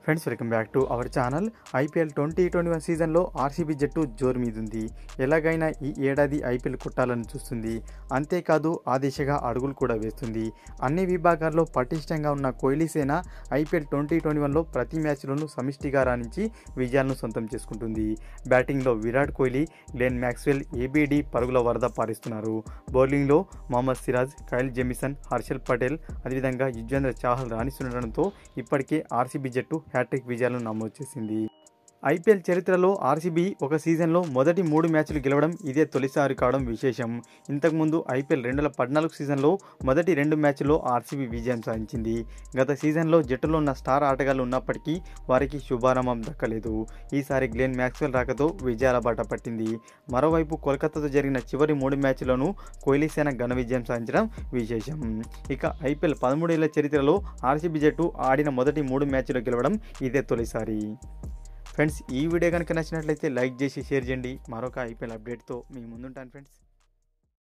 friends welcome back to our channel IPL twenty twenty one సీజన్లో RCB జట్టు జోరు మీదుంది ఎలాగైనా ఈ ఏడాది ఐపీఎల్ కొట్టాలని చూస్తుంది అంతేకాదు ఆ దిశగా అడుగులు కూడా వేస్తుంది అన్ని విభాగాల్లో పటిష్టంగా ఉన్న కోహ్లీ సేన ఐపీఎల్ ట్వంటీ ట్వంటీ వన్లో ప్రతి మ్యాచ్లోనూ సమిష్టిగా రాణించి విజయాలను సొంతం చేసుకుంటుంది బ్యాటింగ్లో Virat Kohli Glenn Maxwell ABD పరుగుల వరద పారిస్తున్నారు బౌలింగ్లో మొహమ్మద్ సిరాజ్ కైల్ జెమిసన్ హర్షల్ పటేల్ అదేవిధంగా యుజ్వేంద్ర చాహల్ రాణిస్తుండటంతో ఇప్పటికే ఆర్సీబీ జట్టు హ్యాట్రిక్ విజయాలను నమోదు చేసింది ఐపీఎల్ చరిత్రలో ఆర్సీబీ ఒక సీజన్లో మొదటి మూడు మ్యాచ్లు గెలవడం ఇదే తొలిసారి కావడం విశేషం ఇంతకుముందు ఐపీఎల్ రెండు వేల పద్నాలుగు సీజన్లో మొదటి రెండు మ్యాచ్ల్లో ఆర్సీబీ విజయం సాధించింది గత సీజన్లో జట్టులో ఉన్న స్టార్ ఆటగాళ్లు ఉన్నప్పటికీ వారికి శుభారంభం దక్కలేదు ఈసారి గ్లెన్ మ్యాక్స్వెల్ రాకతో విజయాల బాట పట్టింది మరోవైపు కోల్కతాతో జరిగిన చివరి మూడు మ్యాచ్ల్లోనూ కోహ్లీ సేన ఘన విజయం సాధించడం విశేషం ఇక ఐపీఎల్ పదమూడేళ్ల చరిత్రలో ఆర్సీబీ జట్టు ఆడిన మొదటి మూడు మ్యాచ్లు గెలవడం ఇదే తొలిసారి ఫ్రెండ్స్ ఈ వీడియో కనుక నచ్చినట్లయితే లైక్ చేసి షేర్ చేయండి మరొక ఐపీఎల్ అప్డేట్తో మీ ముందుంటాను ఫ్రెండ్స్